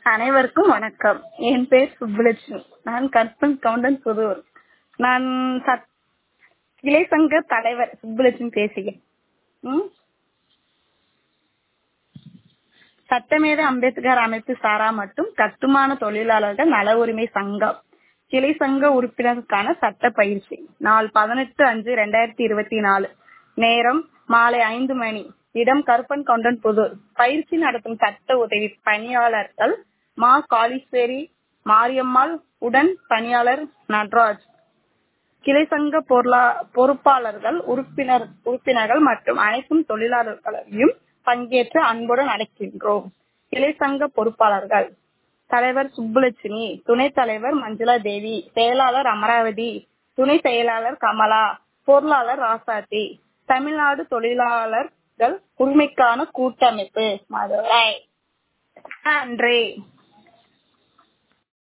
அனைவருக்கும் வணக்கம் என் பெயர் வணக்கம் என் பெயர் சுப்புலட்சுமி நான் கற்பன் கவுண்டன் புதூர் நான் சத்- கிளை சங்க தலைவர் சுப்புலட்சுமி பேசுகிறேன் ம்? சட்டமேதை அம்பேத்கர் அமைப்பு சாரா மற்றும் கட்டுமான தொழிலாளர்கள் நல உரிமை சங்கம் கிளை சங்க உறுப்பினருக்கான சட்ட பயிற்சி நாள் பதினெட்டு அஞ்சு ரெண்டாயிரத்தி இருபத்தி நாலு நேரம் மாலை ஐந்து மணி இடம் கருப்பன் கவுண்டன் புதூர் பயிற்சி நடத்தும் சட்ட உதவி பணியாளர்கள் மா காளீஸ்வரி மாரியம்மாள் உடன் பணியாளர் நடராஜ் கிளை சங்க பொருளா- பொறுப்பாளர்கள் உறுப்பினர் உறுப்பினர்கள் மற்றும் அனைத்தும் தொழிலாளர்களையும் பங்கேற்று அன்புடன் அழைக்கின்றோம் கிளை சங்க பொறுப்பாளர்கள் தலைவர் சுப்புலட்சுமி துணைத் தலைவர் மஞ்சுளா தேவி செயலாளர் அமராவதி துணை செயலாளர் கமலா பொருளாளர் ராசாத்தி தமிழ்நாடு தொழிலாளர்கள் உரிமைக்கான கூட்டமைப்பு மதுரை நன்றி